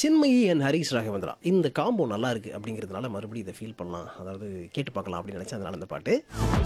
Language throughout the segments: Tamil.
சின்மயி அண்ட் ஹரிஷ் ராகவேந்திரா இந்த காம்போ நல்லா இருக்கு அப்படிங்கிறதுனால மறுபடியும் இதை ஃபீல் பண்ணலாம் அதாவது கேட்டு பார்க்கலாம் அப்படின்னு நினைச்சேன் அதனால அந்த பாட்டு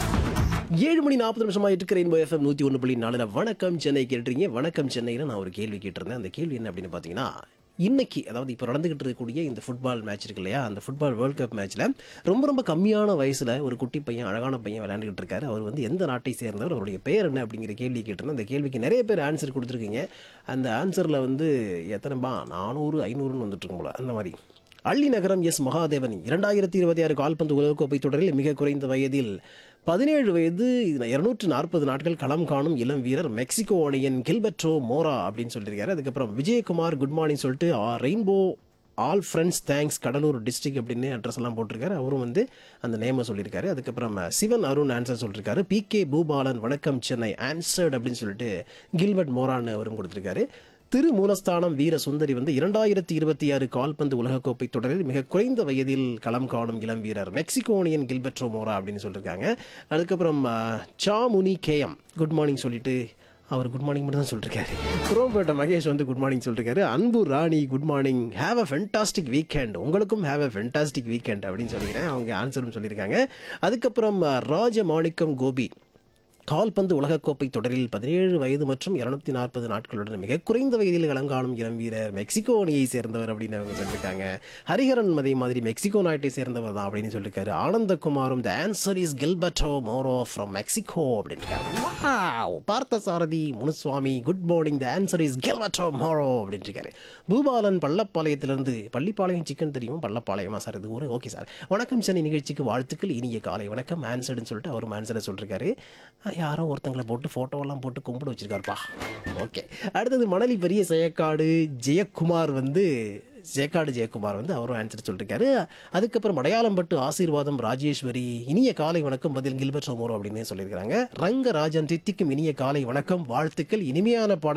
ஏழு மணி நாற்பது நிமிஷமா இருக்கிற இன்போ எஃப்எம் நூற்றி ஒன்று புள்ளி நாலில் வணக்கம் சென்னை கேட்டுறீங்க வணக்கம் சென்னையில் நான் ஒரு கேள்வி கேட்டிருந்தேன் அந்த கேள்வி என்ன அப்படின்னு பார்த்தீங்கன்னா இன்னைக்கு அதாவது இப்போ நடந்துகிட்டு இருக்கக்கூடிய இந்த ஃபுட்பால் மேட்ச் இருக்கு இல்லையா அந்த ஃபுட்பால் வேர்ல்ட் கப் மேட்ச்சில் ரொம்ப ரொம்ப கம்மியான வயசில் ஒரு குட்டி பையன் அழகான பையன் விளையாண்டுக்கிட்டு இருக்காரு அவர் வந்து எந்த நாட்டை சேர்ந்தவர் அவருடைய பெயர் என்ன அப்படிங்கிற கேள்வி கேட்டிருந்தேன் அந்த கேள்விக்கு நிறைய பேர் ஆன்சர் கொடுத்துருக்கீங்க அந்த ஆன்சரில் வந்து எத்தனைபா நானூறு ஐநூறுன்னு வந்துட்டு இருக்கும் போல அந்த மாதிரி அள்ளி நகரம் எஸ் மகாதேவன் இரண்டாயிரத்தி இருபத்தி ஆறு கால்பந்து உலகக்கோப்பை தொடரில் மிக குறைந்த வயதில் பதினேழு வயது இருநூற்று நாற்பது நாட்கள் களம் காணும் இளம் வீரர் மெக்சிகோ அணியன் கில்பெட்ரோ மோரா அப்படின்னு சொல்லியிருக்காரு அதுக்கப்புறம் விஜயகுமார் குட் மார்னிங் சொல்லிட்டு rainbow all friends thanks Cuddalore district அப்படின்னு அட்ரஸ் எல்லாம் போட்டிருக்காரு அவரும் வந்து அந்த நேமை சொல்லியிருக்காரு அதுக்கப்புறம் சிவன் அருண் ஆன்சர் சொல்லியிருக்காரு பி கே பூபாலன் வணக்கம் சென்னை ஆன்சர்ட் அப்படின்னு சொல்லிட்டு கில்பர்ட் மோரான் அவரும் கொடுத்திருக்காரு திரு மூலஸ்தானம் வீர சுந்தரி வந்து இரண்டாயிரத்தி இருபத்தி ஆறு கால்பந்து உலகக்கோப்பை தொடரில் மிக குறைந்த வயதில் களம் காணும் இளம் வீரர் மெக்சிகோனியன் கில்பெட்ரோ மோரா அப்படின்னு சொல்லியிருக்காங்க அதுக்கப்புறம் அஹ், சாமுனி கேஎம் குட் மார்னிங் சொல்லிட்டு அவர் குட் மார்னிங் மட்டும் தான் சொல்லிருக்காரு குரோம்பேட்டை மகேஷ் வந்து குட் மார்னிங் சொல்லிருக்காரு Anbu Rani good morning have a fantastic weekend உங்களுக்கும் ஹேவ் அ ஃபென்டாஸ்டிக் வீக்கெண்ட் அப்படின்னு சொல்லிக்கிறேன் அவங்க ஆன்சரும் சொல்லியிருக்காங்க அதுக்கப்புறம் அஹ், ராஜ மாணிக்கம் கோபி கால்பந்து உலகக்கோப்பை தொடரில் பதினேழு வயது மற்றும் இருநூத்தி நாற்பது நாட்களுடன் மிக குறைந்த வயதில் களங்காணும் இளம் வீரர் மெக்சிகோ அணியை சேர்ந்தவர் அப்படின்னு அவங்க சொல்லியிருக்காங்க ஹரிஹரன் அதே மாதிரி மெக்சிகோ நாட்டை சேர்ந்தவர் தான் அப்படின்னு சொல்லியிருக்காரு ஆனந்தகுமாரும் the answer is Gilberto Moro from Mexico அப்படின்னு Partha Sarathi Munusamy good morning the answer is Gilberto Moro அப்படின்னு இருக்காரு பூபாலன் பள்ளப்பாளையத்திலிருந்து பள்ளிப்பாளையம் சிக்கன் தெரியும் பள்ளப்பாளையமா சார் இது ஒரு ஓகே சார் வணக்கம் சென்னை நிகழ்ச்சிக்கு வாழ்த்துக்கள் இனிய காலை வணக்கம் ஆன்சர்னு சொல்லிட்டு அவரும் ஆன்சரை சொல்லிருக்காரு யாரோ ஒருத்தங்களை போட்டு ஃபோட்டோவெல்லாம் போட்டு கும்பிட வச்சிருக்காருப்பா ஓகே அடுத்தது மணலி பெரிய செயக்காடு ஜெயக்குமார் வந்து ஜெயக்காடு ஜெயக்குமார் வந்து அவரும் ஆன்சர் சொல்லிருக்காரு அதுக்கப்புறம் அடையாளம்பட்டு ஆசீர்வாதம் ராஜேஸ்வரி இனிய காலை வணக்கம் பதில் கில்பர்ட் சோமோரோ அப்படின்னு சொல்லியிருக்காங்க ரங்கராஜன் தித்திக்கும் இனிய காலை வணக்கம் வாழ்த்துக்கள் இனிமையான பாடல்